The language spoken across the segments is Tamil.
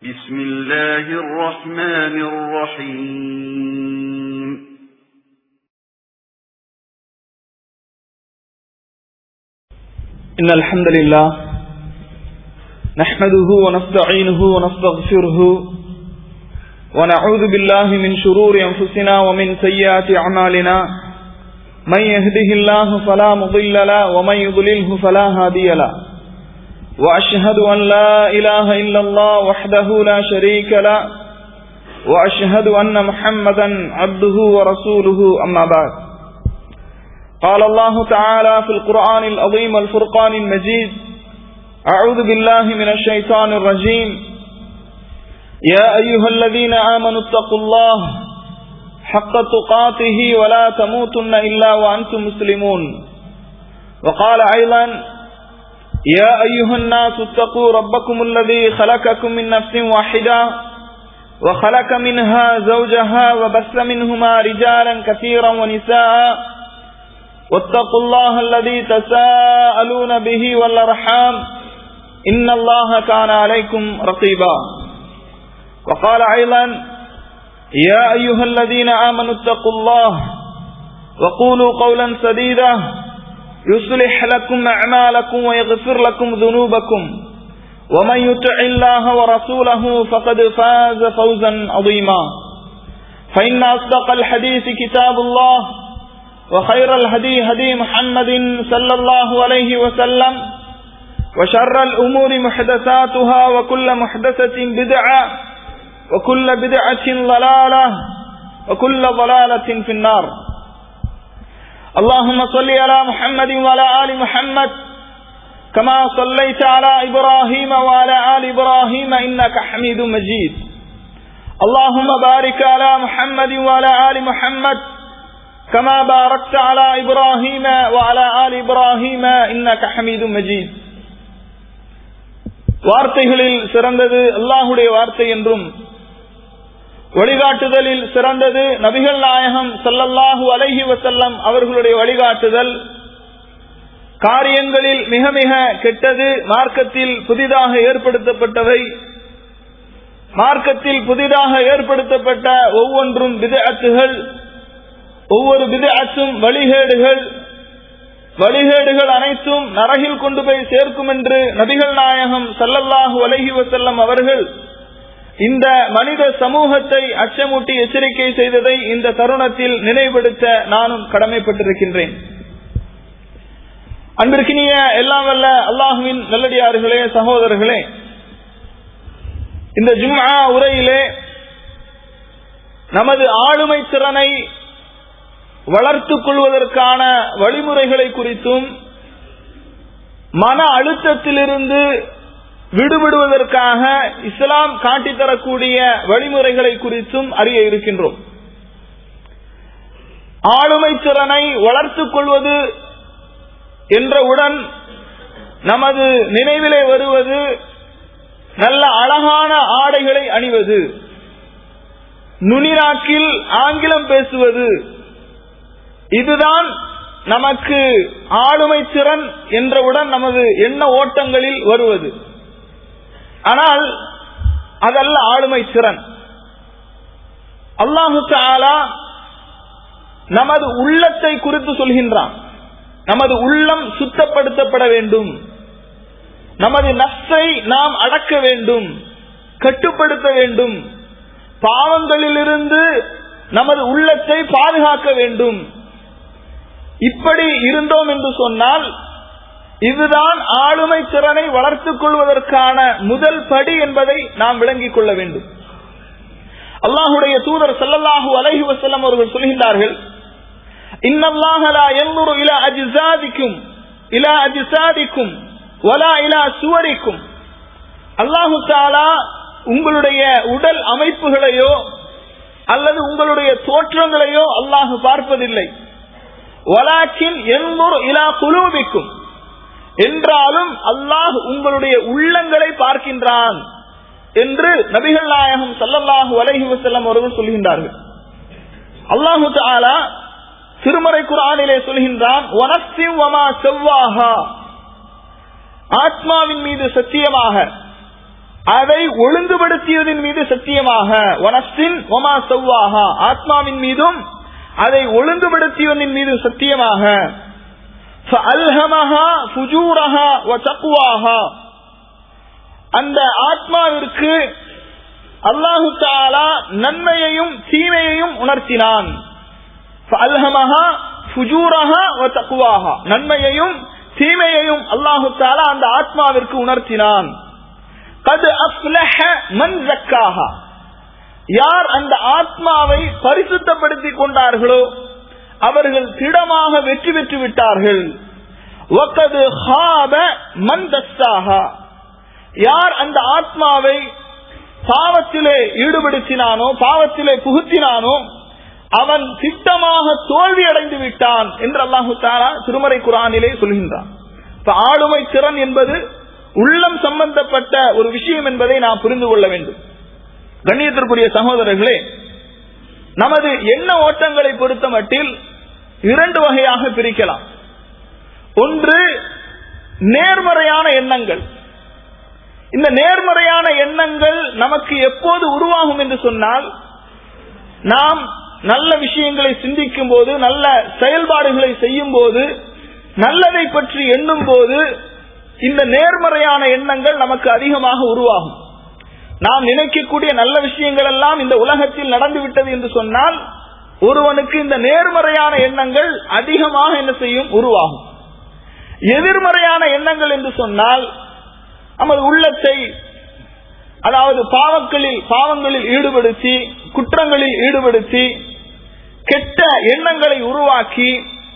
بسم الله الرحمن الرحيم إن الحمد لله نحمده ونستعينه ونستغفره ونعوذ بالله من شرور أنفسنا ومن سيئات أعمالنا من يهده الله فلا مضل له ومن يضلله فلا هادي له وأشهد أن لا إله إلا الله وحده لا شريك له وأشهد أن محمدا عبده ورسوله أما بعد قال الله تعالى في القرآن العظيم والفرقان المجيد أعوذ بالله من الشيطان الرجيم يا أيها الذين آمنوا اتقوا الله حق تقاته ولا تموتن إلا وأنتم مسلمون وقال أيضا يا أيها الناس اتقوا ربكم الذي خلقكم من نفس واحدة وخلق منها زوجها وبث منهما رجالا كثيرا ونساء واتقوا الله الذي تساءلون به والأرحام إن الله كان عليكم رقيبا وقال أيضا يا أيها الذين آمنوا اتقوا الله وقولوا قولا سديدا يصلح لكم أعمالكم ويغفر لكم ذنوبكم ومن يطع الله ورسوله فقد فاز فوزا عظيما فإن أصدق الحديث كتاب الله وخير الهدي هدي محمد صلى الله عليه وسلم وشر الأمور محدثاتها وكل محدثة بدعة وكل بدعة ضلالة وكل ضلالة في النار اللهم صل على محمد وعلى آل محمد كما صليت على إبراهيم وعلى آل إبراهيم إنك حميد مجيد اللهم بارك على محمد وعلى آل محمد كما باركت على إبراهيم وعلى آل إبراهيم إنك حميد مجيد வார்த்தைகளில் சிறந்தது அல்லாஹுடைய வார்த்தை என்றும் வழிகாட்டுதலில் சிறந்தது நபிகள் நாயகம் சல்லல்லாஹு அலஹி வசல்லம் அவர்களுடைய வழிகாட்டுதல் காரியங்களில் மிக மிக கெட்டது மார்க்கத்தில் புதிதாக ஏற்படுத்தப்பட்டவை மார்க்கத்தில் புதிதாக ஏற்படுத்தப்பட்ட ஒவ்வொன்றும் விதஅத்துகள் ஒவ்வொரு விதஅத்தும் வழிகேடுகள் வழிகேடுகள் அனைத்தும் நரகில் கொண்டு போய் சேர்க்கும் என்று நபிகள் நாயகம் சல்லல்லாஹு அலஹி வசல்லம் அவர்கள் இந்த மனித சமூகத்தை அச்சமூட்டி எச்சரிக்கை செய்ததை இந்த தருணத்தில் நினைவுபடுத்த நானும் கடமைப்பட்டிருக்கின்றேன் அன்பிற்கினிய எல்லாம் வல்ல அல்லாஹுவின் நல்லடியார்களே சகோதரர்களே இந்த ஜும்ஆ உரையிலே நமது ஆளுமை திறனை வளர்த்துக் கொள்வதற்கான வழிமுறைகளை குறித்தும் மன அழுத்தத்திலிருந்து விடுபடுவதற்காக இஸ்லாம் காட்டித்தரக்கூடிய வழிமுறைகளை குறித்தும் அறிய இருக்கின்றோம் ஆளுமை திறனை வளர்த்துக் கொள்வது என்றவுடன் நமது நினைவிலே வருவது நல்ல அழகான ஆடைகளை அணிவது நுனிநாக்கில் ஆங்கிலம் பேசுவது இதுதான் நமக்கு ஆளுமை திறன் என்றவுடன் நமது எண்ண ஓட்டங்களில் வருவது ஆனால் அதல்ல ஆளுமை திறன் அல்லாஹு தாலா நமது உள்ளத்தை குறித்து சொல்கின்றான் நமது உள்ளம் சுத்தப்படுத்தப்பட வேண்டும் நமது நஷ்டை நாம் அடக்க வேண்டும் கட்டுப்படுத்த வேண்டும் பாவங்களிலிருந்து நமது உள்ளத்தை பாதுகாக்க வேண்டும் இப்படி இருந்தோம் என்று சொன்னால் இதுதான் ஆளுமை திறனை வளர்த்துக் கொள்வதற்கான முதல் படி என்பதை நாம் விளங்கிக் கொள்ள வேண்டும் அல்லாஹுடைய தூதர் சல்லல்லாஹு அலஹி வசல்லம் அவர்கள் சொல்கின்றார்கள் இன்னல்லாஹலா எல்லூரு இலா அஜிசாதிக்கும் இலா அஜிசாதிக்கும் வலா இலா சுவரிக்கும் அல்லாஹு தாலா உங்களுடைய உடல் அமைப்புகளையோ அல்லது உங்களுடைய தோற்றங்களையோ அல்லாஹு பார்ப்பதில்லை வலாக்கின் எல்லூர் இலா குலூபிக்கும் என்றாலும் அல்லாஹ் உங்களுடைய உள்ளங்களை பார்க்கின்றான் என்று நபிகள் நாயகம் சல்லல்லாஹு அலஹி வசல்லம் அவர்கள் சொல்கின்றார்கள் அல்லாஹு தாலா திருமறை குரானிலே சொல்கின்றான் ஆத்மாவின் மீது சத்தியமாக அதை ஒழுங்குபடுத்தியதன் மீது சத்தியமாக வனஸ்தின் ஒமா சவ்வாஹா ஆத்மாவின் மீதும் அதை ஒழுங்குபடுத்தியதன் மீது சத்தியமாக فألهمها فجورها وتقواها அந்த ஆத்மாவிற்கு அல்லாஹு தாலா நன்மையையும் தீமையையும் உணர்த்தினான் فألهمها فجورها وتقواها நன்மையையும் தீமையையும் அல்லாஹு தாலா அந்த ஆத்மாவிற்கு உணர்த்தினான் قد أفلح من زكاها யார் அந்த ஆத்மாவை பரிசுத்தப்படுத்திக் கொண்டார்களோ அவர்கள் திடமாக வெற்றி பெற்று விட்டார்கள் وَقَدْ خَابَ مَنْ دَسَّاهَا யார் அந்த ஆத்மாவை பாவத்திலே ஈடுபடுத்தினானோ பாவத்திலே புகுத்தினானோ அவன் திட்டமாக தோல்வி அடைந்து விட்டான் என்று அல்லாஹு தாலா திருமறை குரானிலே சொல்கின்றான் இப்ப ஆளுமை திறன் என்பது உள்ளம் சம்பந்தப்பட்ட ஒரு விஷயம் என்பதை நாம் புரிந்து கொள்ள வேண்டும் கண்ணியத்திற்குரிய சகோதரர்களே நமது எண்ண ஓட்டங்களை பொறுத்த மட்டில் இரண்டு வகையாக பிரிக்கலாம் ஒன்று நேர்மறையான எண்ணங்கள் இந்த நேர்மறையான எண்ணங்கள் நமக்கு எப்போது உருவாகும் என்று சொன்னால் நாம் நல்ல விஷயங்களை சிந்திக்கும் போது நல்ல செயல்பாடுகளை செய்யும் போது நல்லதை பற்றி எண்ணும் போது இந்த நேர்மறையான எண்ணங்கள் நமக்கு அதிகமாக உருவாகும் நாம் நினைக்கக்கூடிய நல்ல விஷயங்கள் எல்லாம் இந்த உலகத்தில் நடந்துவிட்டது என்று சொன்னால் ஒருவனுக்கு இந்த நேர்மறையான எண்ணங்கள் அதிகமாக என்ன செய்யும் உருவாகும் எதிர்மறையான எண்ணங்கள் என்று சொன்னால் நமது உள்ளத்தை அதாவது பாவங்களில் பாவங்களில் ஈடுபடுத்தி குற்றங்களில் ஈடுபடுத்தி கெட்ட எண்ணங்களை உருவாக்கி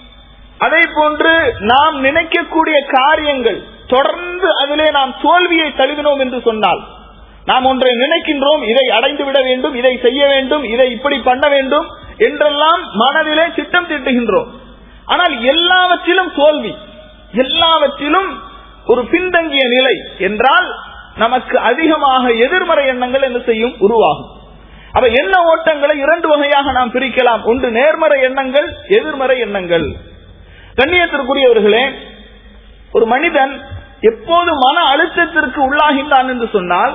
அதே போன்று நாம் நினைக்கக்கூடிய காரியங்கள் தொடர்ந்து அதிலே நாம் தோல்வியை தழுவினோம் என்று சொன்னால் நாம் ஒன்றை நினைக்கின்றோம் இதை அடைந்து விட வேண்டும் இதை செய்ய வேண்டும் இதை இப்படி பண்ண வேண்டும் என்றெல்லாம் மனதிலே திட்டம் தீட்டுகின்றோம் ஆனால் எல்லாவற்றிலும் தோல்வி எல்லாவற்றிலும் ஒரு பின்தங்கிய நிலை என்றால் நமக்கு அதிகமாக எதிர்மறை எண்ணங்கள் என்ன செய்யும் உருவாகும் அப்ப எண்ண ஓட்டங்களை இரண்டு வகையாக நாம் பிரிக்கலாம் ஒன்று நேர்மறை எண்ணங்கள் எதிர்மறை எண்ணங்கள் கண்ணியத்திற்குரியவர்களே ஒரு மனிதன் எப்போது மன அழுத்தத்திற்கு உள்ளாகின்றான் என்று சொன்னால்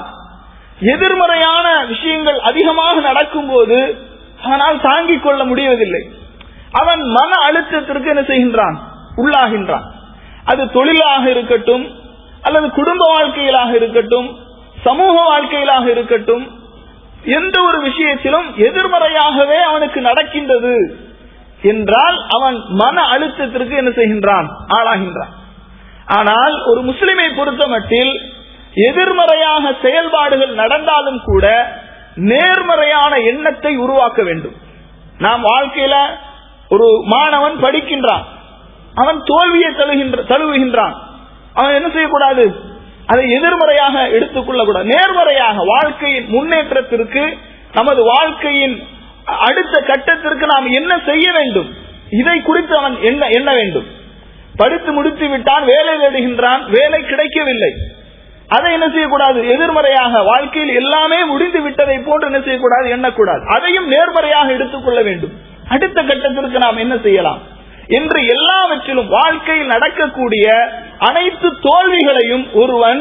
எதிர்மறையான விஷயங்கள் அதிகமாக நடக்கும் போது அவனால் தாங்கிக் கொள்ள முடிவதில்லை அவன் மன அழுத்தத்திற்கு என்ன செய்கின்றான் உள்ளாகின்றான் அது தொழிலாக இருக்கட்டும் அல்லது குடும்ப வாழ்க்கையிலாக இருக்கட்டும் சமூக வாழ்க்கையிலாக இருக்கட்டும் எந்த ஒரு விஷயத்திலும் எதிர்மறையாகவே அவனுக்கு நடக்கின்றது என்றால் அவன் மன அழுத்தத்திற்கு என்ன செய்கின்றான் ஆளாகின்றான் ஆனால் ஒரு முஸ்லிமை பொறுத்த மட்டில் எதிர்மறையாக செயல்பாடுகள் நடந்தாலும் கூட நேர்மறையான எண்ணத்தை உருவாக்க வேண்டும் நாம் வாழ்க்கையில ஒரு மாணவன் படிக்கின்றான் அவன் தோல்வியை தழுகின்ற தழுவுகின்றான் அவன் என்ன செய்யக்கூடாது அதை எதிர்மறையாக எடுத்துக்கொள்ள கூடாது நேர்மறையாக வாழ்க்கையின் முன்னேற்றத்திற்கு நமது வாழ்க்கையின் அடுத்த கட்டத்திற்கு நாம் என்ன செய்ய வேண்டும் இதை குறித்து அவன் என்ன எண்ண வேண்டும் படித்து முடித்து விட்டான் வேலை தேடுகின்றான் வேலை கிடைக்கவில்லை அதை என்ன செய்யக்கூடாது எதிர்மறையாக வாழ்க்கையில் எல்லாமே முடிந்து விட்டதை போன்று என்ன செய்யக்கூடாது எண்ணக்கூடாது அதையும் நேர்மறையாக எடுத்துக்கொள்ள வேண்டும் அடுத்த கட்டத்திற்கு நாம் என்ன செய்யலாம் என்று எல்லாவற்றிலும் வாழ்க்கையில் நடக்கக்கூடிய அனைத்து தோல்விகளையும் ஒருவன்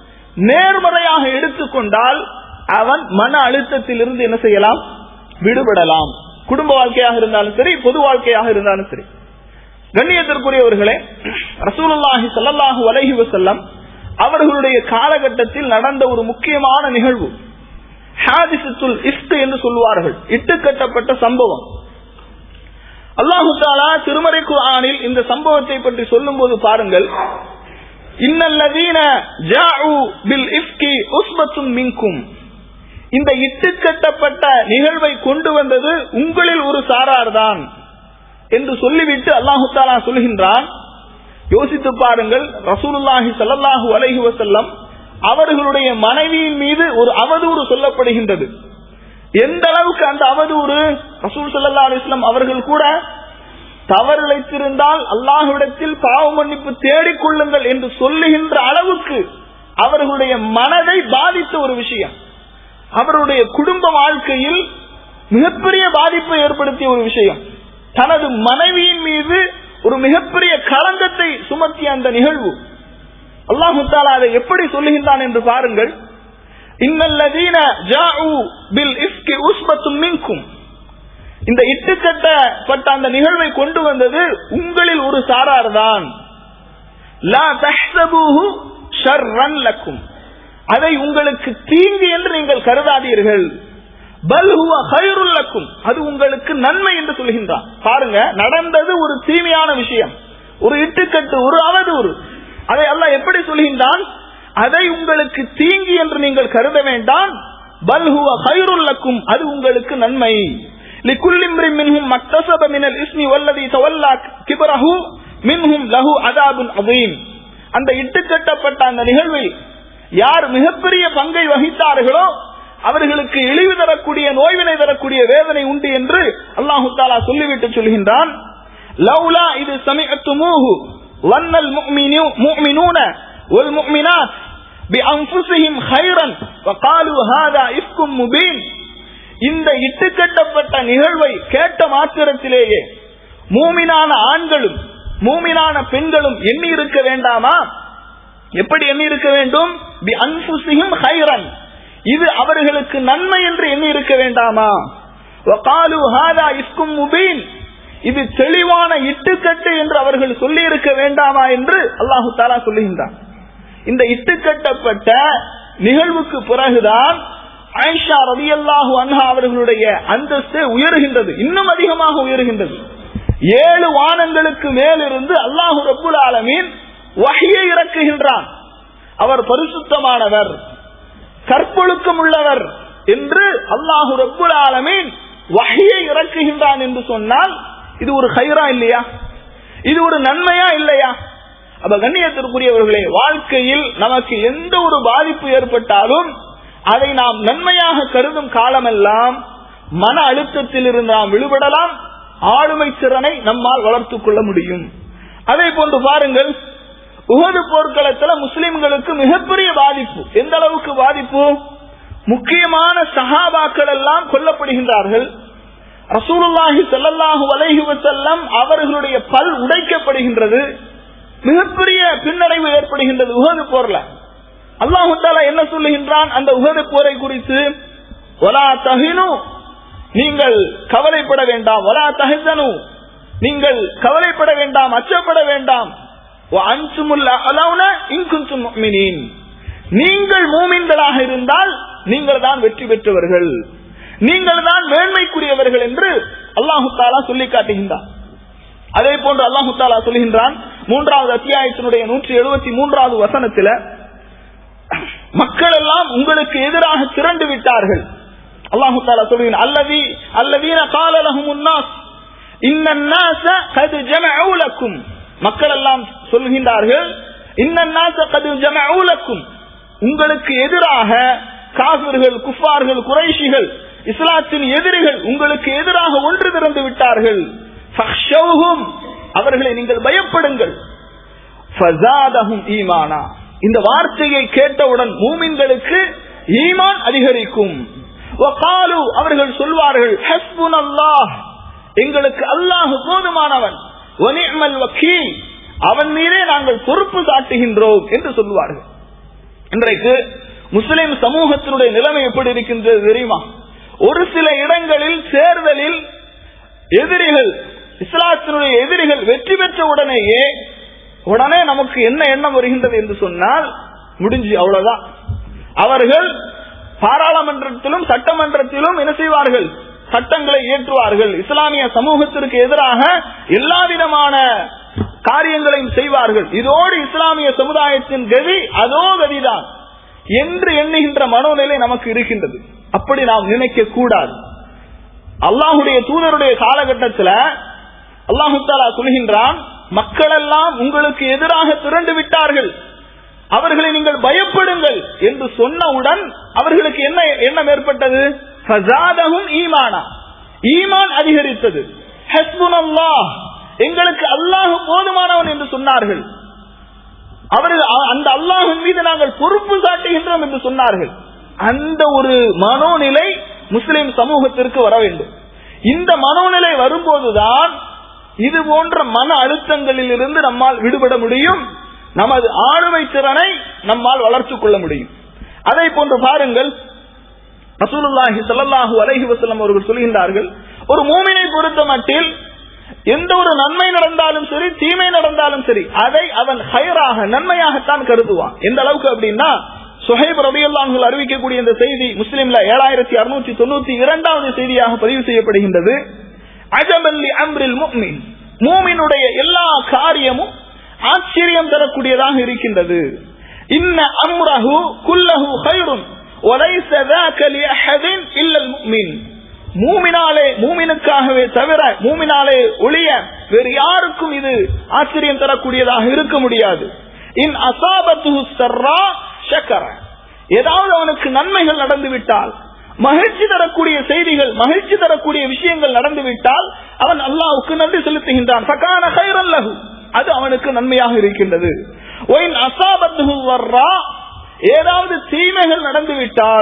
நேர்மறையாக எடுத்துக்கொண்டால் அவன் மன அழுத்தத்தில் இருந்து என்ன செய்யலாம் விடுபடலாம் குடும்ப வாழ்க்கையாக இருந்தாலும் சரி பொது வாழ்க்கையாக இருந்தாலும் சரி கண்ணியத்திற்குரியவர்களே ரசூலுல்லாஹி ஸல்லல்லாஹு அலைஹி வஸல்லம் அவர்களுடைய காலகட்டத்தில் நடந்த ஒரு முக்கியமான நிகழ்வு ஹாதிசத்துல் இஃப்த் என்று சொல்வார்கள் இட்டு கட்டப்பட்ட சம்பவம் அல்லாஹு தாலா திருமறை குர்ஆனில் இந்த சம்பவத்தை பற்றி சொல்லும் போது பாருங்கள் இன்னல்லதீன ஜாஉ பில் இஃப்கி உஸ்பத்தும் மின்கும் இந்த இட்டு கட்டப்பட்ட நிகழ்வை கொண்டு வந்தது உங்களில் ஒரு சாரார் தான் என்று சொல்லிவிட்டு அல்லாஹு தாலா சொல்கின்றான் யோசித்து பாருங்கள் ரசூலுல்லாஹி ஸல்லல்லாஹு அலைஹி வஸல்லம் அவர்களுடைய மனைவியின் மீது ஒரு அவதூறு சொல்லப்படுகின்றது எந்த அளவுக்கு அந்த அவதூறு ரசூல் சல்லா அலிஸ்லாம் அவர்கள் கூட தவறு இழைத்திருந்தால் அல்லாஹ்விடத்தில் பாவ மன்னிப்பு தேடிக்கொள்ளுங்கள் என்று சொல்லுகின்ற அளவுக்கு அவர்களுடைய மனதை பாதித்த ஒரு விஷயம் அவருடைய குடும்ப வாழ்க்கையில் மிகப்பெரிய பாதிப்பை ஏற்படுத்திய ஒரு விஷயம் தனது மனைவியின் மீது ஒரு மிகப்பெரிய களங்கத்தை சுமத்திய அந்த நிகழ்வு அல்லாஹு தாலா அதை எப்படி சொல்லுகின்றான் என்று பாருங்கள் இன்னல்லதீன ஜாஉ பில் இஃப்கி உஸ்பத்தும் மின்கும் இந்த இட்டுக்கட்டப்பட்ட அந்த நிகழ்வை கொண்டு வந்தது உங்களில் ஒரு சாரார் தான் லா தஹ்சபூஹு ஷர்ரன் லக்கும் அதை உங்களுக்கு தீங்கு என்று நீங்கள் கருதாதீர்கள் பல் ஹுவ ஹைருல் லக்கும் அது உங்களுக்கு நன்மை என்று சொல்கின்றான் பாருங்க நடந்தது ஒரு தீமையான விஷயம் ஒரு இட்டுக்கட்டு ஒரு அவதூறு அதை அல்லாஹ் எப்படி சொல்கின்றான் அதை உங்களுக்கு தீங்கு என்று நீங்கள் கருத வேண்டாம் பல் ஹுவ ஹைருல் லக்கும் அது உங்களுக்கு நன்மை لكل امرئ منهم ما اكتسب من الاسم والذي تولى كبره منهم له عذاب عظيم அந்த இட்டுக்கட்டப்பட்ட அந்த நிகழ்வில் யார் மிகப்பெரிய பங்கை வகித்தார்களோ அவர்களுக்கு இழிவு தரக்கூடிய நோய்வினை தரக்கூடிய வேதனை உண்டு என்று அல்லாஹு தாலா சொல்லிவிட்டு சொல்கின்றான் லவ்லா இது சமிஅத்துமூஹு வன்னல் முஃமினூன வல் முஃமினாத் بأنفسهم خيرا وقالوا هذا إفك مبين இந்த இட்டுக்கட்டப்பட்ட நிகழ்வை கேட்ட மாத்திரத்திலேயே மூமினான ஆண்களும் மூமினான பெண்களும் எண்ணி இருக்க வேண்டாமா எப்படி எண்ணி இருக்க வேண்டும் பி அன்புசியும் ஹைரன் இது அவர்களுக்கு நன்மை என்று எண்ணி இருக்க வேண்டாமா வகாலு ஹாதா இஸ்கும் முபீன் இது தெளிவான இட்டுக்கட்டு என்று அவர்கள் சொல்லி இருக்க வேண்டாமா என்று அல்லாஹு தாலா சொல்லுகின்றான் இந்த இட்டுக்கட்டப்பட்ட நிகழ்வுக்கு பிறகுதான் ஆயிஷா ரதியல்லாஹு அன்ஹா அவர்களுடைய அந்தஸ்து உயர்கின்றது இன்னும் அதிகமாக உயர்கின்றது ஏழு வானங்களுக்கு மேலிருந்து அல்லாஹு ரப்புல் ஆலமீன் வகையை இறக்குகின்றான் அவர் பரிசுத்தமானவர் கற்பொழுக்கம் உள்ளவர் என்று அல்லாஹு ரப்புல் ஆலமீன் வகையை இறக்குகின்றான் என்று சொன்னால் இது ஒரு ஹைரா இல்லையா இது ஒரு நன்மையா இல்லையா அப்ப கண்ணியத்திற்குரியவர்களே வாழ்க்கையில் நமக்கு எந்த ஒரு பாதிப்பு ஏற்பட்டாலும் அதை நாம் நன்மையாக கருதும் காலமெல்லாம் மன அழுத்தத்தில் இருந்து நாம் விடுபடலாம் ஆளுமை திறனை நம்மால் வளர்த்துக் கொள்ள முடியும் அதே போன்று பாருங்கள் உகது போர்க்களத்துல முஸ்லிம்களுக்கு மிகப்பெரிய பாதிப்பு எந்த அளவுக்கு பாதிப்பு முக்கியமான சஹாபாக்கள் எல்லாம் கொல்லப்படுகின்றார்கள் ரசூலுல்லாஹி ஸல்லல்லாஹு அலைஹி வஸல்லம் அவர்களுடைய பல் உடைக்கப்படுகின்றது மிகப்பெரிய பின்னடைவு ஏற்படுகின்றது உகது போர்ல அல்லாஹு தாலா என்ன சொல்லுகின்றான் அந்த உகது போரை குறித்து ஒலா தஹினு நீங்கள் கவலைப்பட வேண்டாம் ஒலா தஹிதனு நீங்கள் கவலைப்பட வேண்டாம் அச்சப்பட வேண்டாம் நீங்கள் மூமின்களாக இருந்தால் நீங்கள் தான் வெற்றி பெற்றவர்கள் நீங்கள் தான் மேன்மைக்குரியவர்கள் என்று அல்லாஹு தாலா சொல்லி காட்டுகின்றான் அதே போன்று அல்லாஹு தாலா சொல்கின்றான் மூன்றாவது அத்தியாயத்தினுடைய நூற்றி எழுபத்தி மூன்றாவது வசனத்தில் மக்கள் எல்லாம் உங்களுக்கு எதிராக திரண்டு விட்டார்கள் அல்லாஹு தாலா சொல்கிறான் அல்லதி அல்லதீன காலலகும் உன்னாஸ் இன்னன்னாச கது ஜமஊலக்கும் மக்கள் எல்லாம் சொல்கின்றார்கள் இன்னன்னாச கது ஜமஊலக்கும் உங்களுக்கு எதிராக காபிர்கள் குஃபார்கள் குறைஷிகள் இஸ்லாத்தின் எதிரிகள் உங்களுக்கு எதிராக ஒன்று திறந்து விட்டார்கள் அவர்களை நீங்கள் பயப்படுங்கள் ஈமானா இந்த வார்த்தையை கேட்டவுடன் மூமின்களுக்கு ஈமான் அதிகரிக்கும் அவர்கள் சொல்வார்கள் எங்களுக்கு அல்லாஹ் போதுமானவன் வக்கீல் அவன் மீதே நாங்கள் பொறுப்பு சாட்டுகின்றோம் என்று சொல்வார்கள் இன்றைக்கு முஸ்லிம் சமூகத்தினுடைய நிலைமை எப்படி இருக்கின்றது தெரியுமா ஒரு சில இடங்களில் தேர்தலில் எதிரிகள் இஸ்லாத்தினுடைய எதிரிகள் வெற்றி பெற்ற உடனேயே உடனே நமக்கு என்ன எண்ணம் வருகின்றது என்று சொன்னால் முடிஞ்சு அவ்வளவுதான் அவர்கள் பாராளுமன்றத்திலும் சட்டமன்றத்திலும் என்ன செய்வார்கள் சட்டங்களை இயற்றுவார்கள் இஸ்லாமிய சமூகத்திற்கு எதிராக எல்லா விதமான காரியங்களையும் செய்வார்கள் இதோடு இஸ்லாமிய சமுதாயத்தின் கதி அதோ கதிதான் என்று எண்ணுகின்ற மனோநிலை நமக்கு இருக்கின்றது அப்படி நாம் நினைக்க கூடாது அல்லாஹுடைய தூதருடைய காலகட்டத்தில் அல்லாஹு தாலா சொல்கின்றான் மக்கள் எல்லாம் உங்களுக்கு எதிராக திரண்டு விட்டார்கள் அவர்களை நீங்கள் பயப்படுங்கள் என்று சொன்னவுடன் அவர்களுக்கு என்ன எண்ணம் ஏற்பட்டது ஈமானா ஈமான் அதிகரித்தது எங்களுக்கு அல்லாஹ் போதுமானவன் என்று சொன்னார்கள் அவர்கள் அந்த அல்லாஹின் மீது நாங்கள் பொறுப்பு சாட்டுகின்றோம் என்று சொன்னார்கள் அந்த ஒரு மனோநிலை முஸ்லிம் சமூகத்திற்கு வர வேண்டும் இந்த மனோநிலை வரும்போதுதான் இது போன்ற மன அழுத்தங்களில் இருந்து நம்மால் விடுபட முடியும் நமது ஆளுமை திறனை நம்மால் வளர்த்துக் கொள்ள முடியும் அதை போன்று பாருங்கள் ரசூலுல்லாஹி ஸல்லல்லாஹு அலைஹி வஸல்லம் அவர்கள் சொல்கின்றார்கள் ஒரு மூமினை பொறுத்த மட்டில் எந்த ஒரு நன்மை நடந்தாலும் சரி தீமை நடந்தாலும் சரி அதை அவன் ஹைராக நன்மையாகத்தான் கருதுவான் எந்த அளவுக்கு அப்படின்னா சுஹைப் ரபியுல்லாஹுல் அறிவிக்கக்கூடிய இந்த செய்தி முஸ்லிம்ல ஏழாயிரத்தி அறுநூற்றி தொண்ணூத்தி இரண்டாவது செய்தியாக பதிவு செய்யப்படுகின்றது அஜமல்லி அம்ரில் முக்மின் மூமினுடைய எல்லா காரியமும் ஆச்சரியம் தரக்கூடியதாக இருக்கின்றது இன்ன அம்ரஹு குல்லஹு ஹைருன் وَلَيْسَ ذَاكَ لِأَحَدٍ إِلَّا الْمُؤْمِنِ மூமினாலே மூமினுக்காகவே தவிர மூமினாலே ஒளிய வேறு யாருக்கும் இது ஆச்சரியம் தரக்கூடியதாக இருக்க முடியாது இன் அசாபத்து சர்ரா ஷக்கர ஏதாவது அவனுக்கு நன்மைகள் நடந்து விட்டால் மகிழ்ச்சி தரக்கூடிய செய்திகள் மகிழ்ச்சி தரக்கூடிய விஷயங்கள் நடந்து விட்டால் அவன் அல்லாவுக்கு நன்றி செலுத்துகின்றான் சகான கைரல்லகு அது அவனுக்கு நன்மையாக இருக்கின்றது ஒயின் அசாபத்து வர்றா ஏதாவது தீமைகள் நடந்துவிட்டால்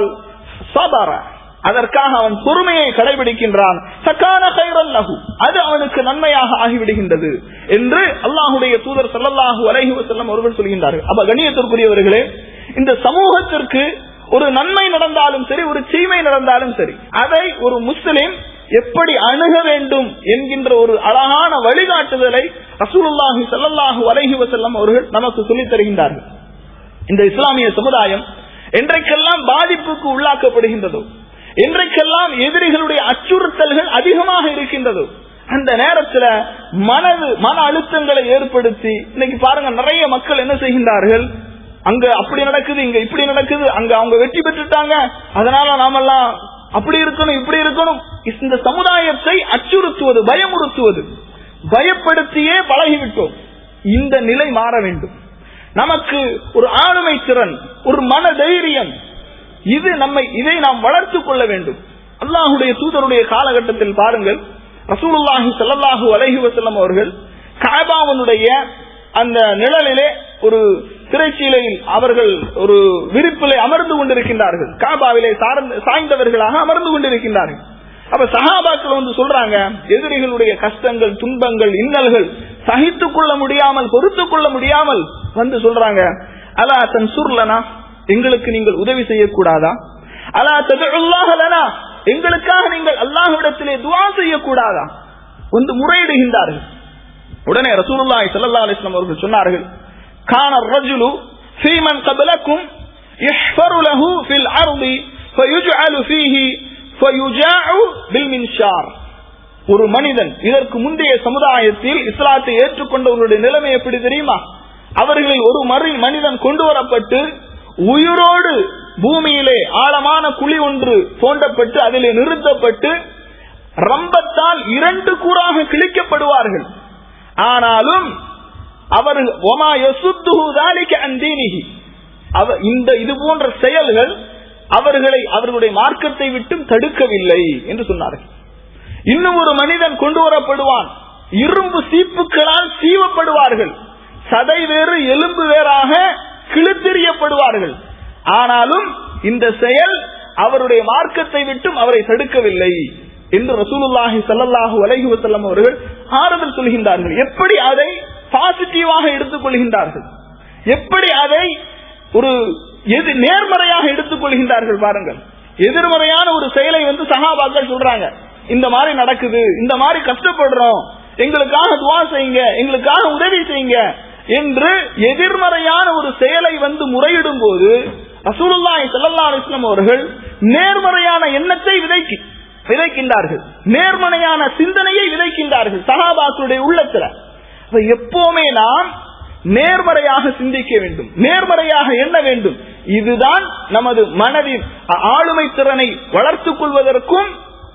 சபர அதற்காக அவன் பொறுமையை கடைபிடிக்கின்றான் சக்கான கைரல்லகு அது அவனுக்கு நன்மையாக ஆகிவிடுகின்றது என்று அல்லாஹுடைய தூதர் சல்லல்லாஹு அலைஹி வஸல்லம் அவர்கள் சொல்கின்றார்கள் அப்ப கண்ணியத்திற்குரியவர்களே இந்த சமூகத்திற்கு ஒரு நன்மை நடந்தாலும் சரி ஒரு தீமை நடந்தாலும் சரி அதை ஒரு முஸ்லிம் எப்படி அணுக வேண்டும் என்கின்ற ஒரு அழகான வழிகாட்டுதலை ரசூலுல்லாஹி ஸல்லல்லாஹு அலைஹி வஸல்லம் அவர்கள் நமக்கு சொல்லித் தருகின்றார்கள் இந்த இஸ்லாமிய சமுதாயம் என்றைக்கெல்லாம் பாதிப்புக்கு உள்ளாக்கப்படுகின்றதோ என்றைக்கெல்லாம் எதிரிகளுடைய அச்சுறுத்தல்கள் அதிகமாக இருக்கின்றதோ அந்த நேரத்துல மனது மன அழுத்தங்களை ஏற்படுத்தி இன்னைக்கு பாருங்க நிறைய மக்கள் என்ன செய்கின்றார்கள் அங்க அப்படி நடக்குது இங்க இப்படி நடக்குது அங்க அவங்க வெற்றி பெற்றுட்டாங்க அதனால நாமெல்லாம் அப்படி இருக்கணும் இப்படி இருக்கணும் இந்த சமுதாயத்தை அச்சுறுத்துவது பயமுறுத்துவது பயப்படுத்தியே பழகிவிட்டோம் இந்த நிலை மாற வேண்டும் நமக்கு ஒரு ஆளுமை திறன் ஒரு மன தைரியம் இது நம்மை இதை நாம் வளர்த்துக் கொள்ள வேண்டும் அல்லாஹுடைய தூதருடைய காலகட்டத்தில் பாருங்கள் ரசூலுல்லாஹி ஸல்லல்லாஹு அலைஹி வஸல்லம் அவர்கள் காபாவனுடைய அந்த நிழலிலே ஒரு திரைச்சீலையில் அவர்கள் ஒரு விரிப்பிலே அமர்ந்து கொண்டிருக்கின்றார்கள் காபாவிலே சார்ந்த சாய்ந்தவர்களாக அமர்ந்து கொண்டிருக்கின்றார்கள் அப்ப சஹாபாக்கள் வந்து சொல்றாங்க எதிரிகளுடைய கஷ்டங்கள் துன்பங்கள் இன்னல்கள் சகித்துக் கொள்ள முடியாமல் பொறுத்துக் கொள்ள முடியாமல் வந்து சொல்றாங்க அலா தன் சுர்லனா எங்களுக்கு நீங்கள் உதவி செய்யக்கூடாதா அலா தகுல்லாஹலனா எங்களுக்காக நீங்கள் அல்லாஹ்விடத்திலே துவா செய்யக்கூடாதா வந்து முறையிடுகின்றார்கள் உடனே ரசூலுல்லாஹி ஸல்லல்லாஹு அலைஹி வஸல்லம் அவர்கள் சொன்னார்கள் கான الرجل في من قبلكم يحفر له في الارض فيجعل فيه فيجاع بالمنشار ஒரு மனிதன் இதற்கு முந்தைய சமுதாயத்தில் இஸ்லாத்தை ஏற்றுக்கொண்டவர்களுடைய நிலைமை எப்படி தெரியுமா அவர்களில் ஒரு மறு மனிதன் கொண்டு வரப்பட்டு உயிரோடு பூமியிலே ஆழமான குழி ஒன்று தோண்டப்பட்டு அதிலே நிறுத்தப்பட்டு ரம்பத்தால் இரண்டு கூறாக கிழிக்கப்படுவார்கள் ஆனாலும் அவர்கள் ஒமா யசுத்துஹுதாலிக்க அந்தீனிகி அவ இந்த இது போன்ற செயல்கள் அவர்களை அவர்களுடைய மார்க்கத்தை விட்டும் தடுக்கவில்லை என்று சொன்னார்கள் இன்னும் ஒரு மனிதன் கொண்டு வரப்படுவான் இரும்பு சீப்புகளால் சீவப்படுவார்கள் சதை வேறு எலும்பு வேறாக கிழித்தெறியப்படுவார்கள் ஆனாலும் இந்த செயல் அவருடைய மார்க்கத்தை விட்டும் அவரை தடுக்கவில்லை என்று ரசூலுல்லாஹி ஸல்லல்லாஹு அலைஹி வஸல்லம் அவர்கள் ஆறுதல் சொல்கின்றார்கள் எப்படி அதை பாசிட்டிவாக எடுத்துக் கொள்கின்றார்கள் எப்படி அதை ஒரு எது நேர்மறையாக எடுத்துக் கொள்கின்றார்கள் பாருங்கள் எதிர்மறையான ஒரு செயலை வந்து சகாபாக்கள் சொல்றாங்க இந்த மாதிரி நடக்குது இந்த மாதிரி கஷ்டப்படுறோம் எங்களுக்காக துவா செய்யுங்க எங்களுக்காக உதவி செய்யுங்க என்று எதிர்மறையான ஒரு செயலை வந்து முறையிடும் போது ரசூலுல்லாஹி ஸல்லல்லாஹு அலைஹி வஸல்லம் அவர்கள் நேர்மறையான எண்ணத்தை விதைக்கி விதைக்கின்றார்கள் நேர்மறையான சிந்தனையை விதைக்கின்றார்கள் சகாபாக்களுடைய உள்ளத்துல அப்ப எப்பவுமே நாம் நேர்மறையாக சிந்திக்க வேண்டும் நேர்மறையாக எண்ண வேண்டும் இதுதான் நமது மனதின் ஆளுமை திறனை வளர்த்துக் கொள்வதற்கும்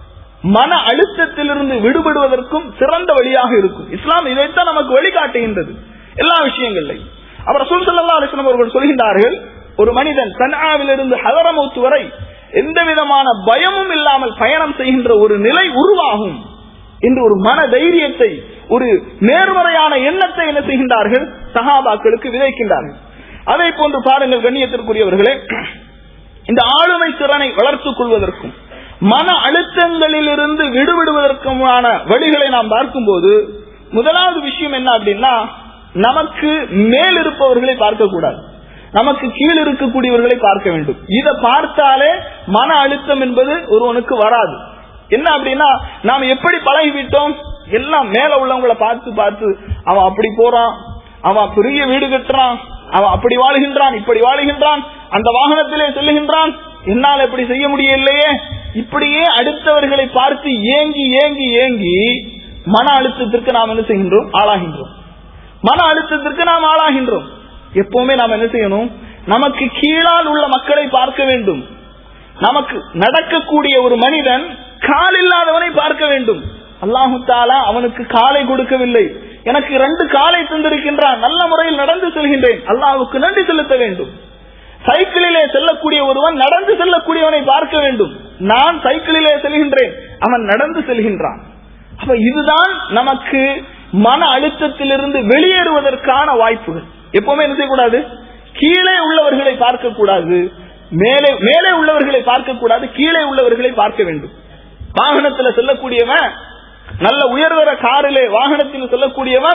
மன அழுத்தத்திலிருந்து விடுபடுவதற்கும் சிறந்த வழியாக இருக்கும் இஸ்லாம் இதைத்தான் நமக்கு வழிகாட்டுகின்றது எல்லா விஷயங்களையும் அப்புறம் சுல்சல்லா அலிஸ்லாம் அவர்கள் சொல்கின்றார்கள் ஒரு மனிதன் சன்ஆவிலிருந்து ஹதரமௌத் வரை எந்த விதமான பயமும் இல்லாமல் பயணம் செய்கின்ற ஒரு நிலை உருவாகும் என்று ஒரு மன தைரியத்தை ஒரு நேர்மறையான எண்ணத்தை என்ன செய்கின்றார்கள் சகாபாக்களுக்கு விதைக்கின்றார்கள் அதை போன்று பாருங்கள் கண்ணியத்திற்குரியவர்களே இந்த ஆளுமை திறனை வளர்த்துக் கொள்வதற்கும் மன அழுத்தங்களிலிருந்து விடுபடுவதற்குமான வழிகளை நாம் பார்க்கும்போது முதலாவது விஷயம் என்ன அப்படின்னா நமக்கு மேல் இருப்பவர்களை பார்க்க கூடாது நமக்கு கீழ் இருக்கக்கூடியவர்களை பார்க்க வேண்டும் இதை பார்த்தாலே மன அழுத்தம் என்பது ஒருவனுக்கு வராது என்ன அப்படின்னா நாம் எப்படி பழகிவிட்டோம் எல்லாம் மேல உள்ளவங்களை பார்த்து பார்த்து அவன் அப்படி போறான் அவன் பெரிய வீடு கட்டுறான் அவன் அப்படி வாழுகின்றான் இப்படி வாழுகின்றான் அந்த வாகனத்திலே செல்லுகின்றான் என்னால் எப்படி செய்ய முடியலையே இப்படியே அடுத்தவர்களை பார்த்து ஏங்கி ஏங்கி ஏங்கி மன அழுத்தத்திற்கு நாம் என்ன செய்கின்றோம் ஆளாகின்றோம் மன அழுத்தத்திற்கு நாம் ஆளாகின்றோம் எப்பவுமே நாம் என்ன செய்யணும் நமக்கு கீழால் உள்ள மக்களை பார்க்க வேண்டும் நமக்கு நடக்கக்கூடிய ஒரு மனிதன் கால் இல்லாதவனை பார்க்க வேண்டும் அல்லாஹு தாலா அவனுக்கு காலை கொடுக்கவில்லை எனக்கு ரெண்டு காலை தந்திருக்கின்றான் நல்ல முறையில் நடந்து செல்கின்றேன் அல்லாஹுக்கு நன்றி செலுத்த வேண்டும் சைக்கிளிலே செல்லக்கூடிய ஒருவன் நடந்து செல்லக்கூடியவனை பார்க்க வேண்டும் நான் சைக்கிளிலே செல்கின்றேன் அவன் நடந்து செல்கின்றான் அப்ப இதுதான் நமக்கு மன அழுத்தத்திலிருந்து வெளியேறுவதற்கான வாய்ப்புகள் எப்பவுமே என்ன செய்யக்கூடாது கீழே உள்ளவர்களை பார்க்க கூடாது மேலே மேலே உள்ளவர்களை பார்க்க கூடாது கீழே உள்ளவர்களை பார்க்க வேண்டும் வாகனத்துல செல்லக்கூடியவன் நல்ல உயர்தர காரிலே வாகனத்தில் செல்லக்கூடியவன்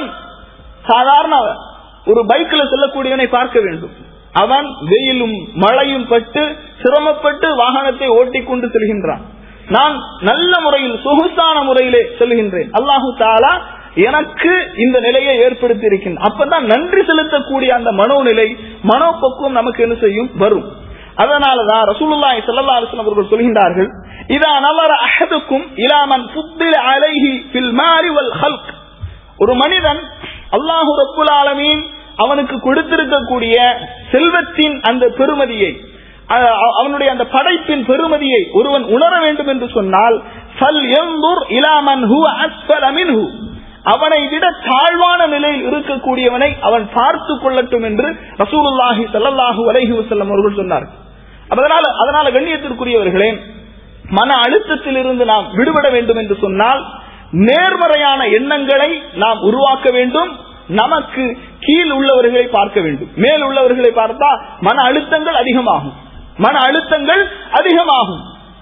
சாதாரண ஒரு பைக்ல செல்லக்கூடியவனை பார்க்க வேண்டும் அவன் வெயிலும் மழையும் பட்டு சிரமப்பட்டு வாகனத்தை ஓட்டிக்கொண்டு செல்கின்றான் நான் நல்ல முறையில் சொகுசான முறையிலே செல்கின்றேன் அல்லாஹு தாலா எனக்கு இந்த நிலையை ஏற்படுத்தி இருக்கின்ற அப்பதான் நன்றி செலுத்தக்கூடிய அந்த மனோநிலை மனோபக்குவம் நமக்கு என்ன செய்யும் வரும் அதனாலதான் ரசூலுல்லாஹி ஸல்லல்லாஹு அலைஹி வஸல்லம் அவர்கள் சொல்கின்றார்கள் இதா நவர அஹதுக்கும் இலா மன் ஃபுத்தில அலைஹி ஃபில் மாரி வல் ஹல்க் ஒரு மனிதன் அல்லாஹு ரப்புல் ஆலமீன் அவனுக்கு கொடுத்திருக்கக்கூடிய செல்வத்தின் அந்த பெருமதியை அ- அவனுடைய அந்த படைப்பின் பெருமதியை ஒருவன் உணர வேண்டும் என்று சொன்னால் ஃபல் யன்துர் இலா மன் ஹுவ அஸ்ஃபல மின்ஹு அவனை விட தாழ்வான நிலையில் இருக்கக்கூடியவனை அவன் பார்த்து கொள்ளட்டும் என்று ரசூலுல்லாஹி ஸல்லல்லாஹு அலைஹி வஸல்லம் அவர்கள் சொன்னார் அதனால அதனால கண்ணியத்திற்குரியவர்களே மன அழுத்தத்திலிருந்து நாம் விடுபட வேண்டும் என்று சொன்னால் நேர்மறையான எண்ணங்களை நாம் உருவாக்க வேண்டும் நமக்கு கீழ் உள்ளவர்களை பார்க்க வேண்டும் மேல் உள்ளவர்களை பார்த்தா மன அழுத்தங்கள் அதிகமாகும் மன அழுத்தங்கள் அதிகமாகும்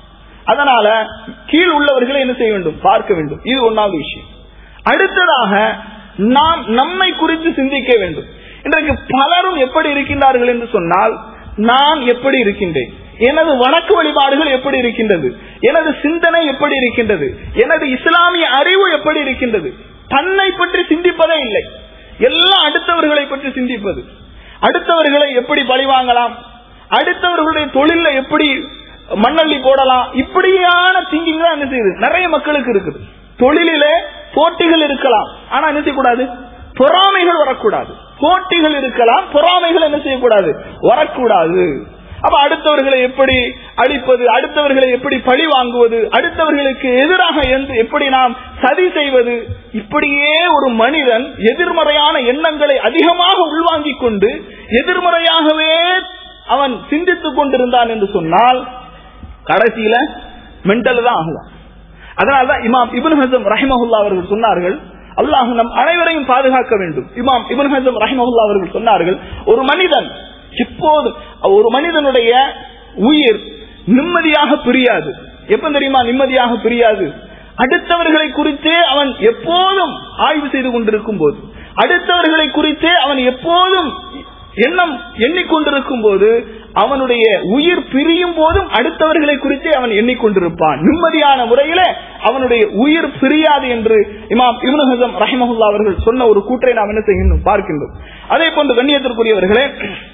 அதனால கீழ் உள்ளவர்களை என்ன செய்ய வேண்டும் பார்க்க வேண்டும் இது ஒன்னாவது விஷயம் அடுத்ததாக நாம் நம்மை குறித்து சிந்திக்க வேண்டும் இன்றைக்கு பலரும் எப்படி இருக்கின்றார்கள் என்று சொன்னால் நான் எப்படி இருக்கின்றேன் எனது வணக்க வழிபாடுகள் எப்படி இருக்கின்றது எனது சிந்தனை எப்படி இருக்கின்றது எனது இஸ்லாமிய அறிவு எப்படி இருக்கின்றது தன்னை பற்றி சிந்திப்பதே இல்லை எல்லாம் அடுத்தவர்களை பற்றி சிந்திப்பது அடுத்தவர்களை எப்படி பழிவாங்கலாம் அடுத்தவர்களுடைய தொழில எப்படி மண்ணள்ளி போடலாம் இப்படியான திங்கிங் தான் என்ன செய்யுது நிறைய மக்களுக்கு இருக்குது தொழிலிலே போட்டிகள் இருக்கலாம் ஆனா என்ன செய்யக்கூடாது பொறாமைகள் வரக்கூடாது போட்டிகள் இருக்கலாம் பொறாமைகள் என்ன செய்யக்கூடாது வரக்கூடாது அப்ப அடுத்தவர்களை எப்படி அழிப்பது அடுத்தவர்களை எப்படி பழி வாங்குவது அடுத்தவர்களுக்கு எதிராக எந்த- எப்படி நாம் சதி செய்வது இப்படியே ஒரு மனிதன் எதிர்மறையான எண்ணங்களை அதிகமாக உள்வாங்கிக் கொண்டு எதிர்மறையாகவே அவன் சிந்தித்துக் கொண்டிருந்தான் என்று சொன்னால் கடைசியில மென்டல் தான் ஆகுவான் அதனால்தான் இமாம் இப்னு ஹசம் ரஹிமஹுல்லா அவர்கள் சொன்னார்கள் அல்லாஹ் நம் அனைவரையும் பாதுகாக்க வேண்டும் இமாம் இப்னு ஹசம் ரஹிமஹுல்லா அவர்கள் சொன்னார்கள் ஒரு மனிதன் இப்போது ஒரு மனிதனுடைய உயிர் நிம்மதியாக பிரியாது எப்ப தெரியுமா நிம்மதியாக பிரியாது அடுத்தவர்களை குறித்தே அவன் எப்போதும் ஆய்வு செய்து கொண்டிருக்கும் போது அடுத்தவர்களை குறித்தே அவன் எப்போதும் எண்ணம் எண்ணிக்கொண்டிருக்கும் போது அவனுடைய உயிர் பிரியும் போதும் அடுத்தவர்களை குறித்தே அவன் எண்ணிக்கொண்டிருப்பான் நிம்மதியான முறையில அவனுடைய உயிர் பிரியாது என்று இமாம் இப்னு ஹசம் ரஹிமஹுல்லா அவர்கள் சொன்ன ஒரு கூற்றை நாம் என்ன செய்கின்றோம் பார்க்கின்றோம் அதே போன்று கண்ணியத்திற்குரியவர்களே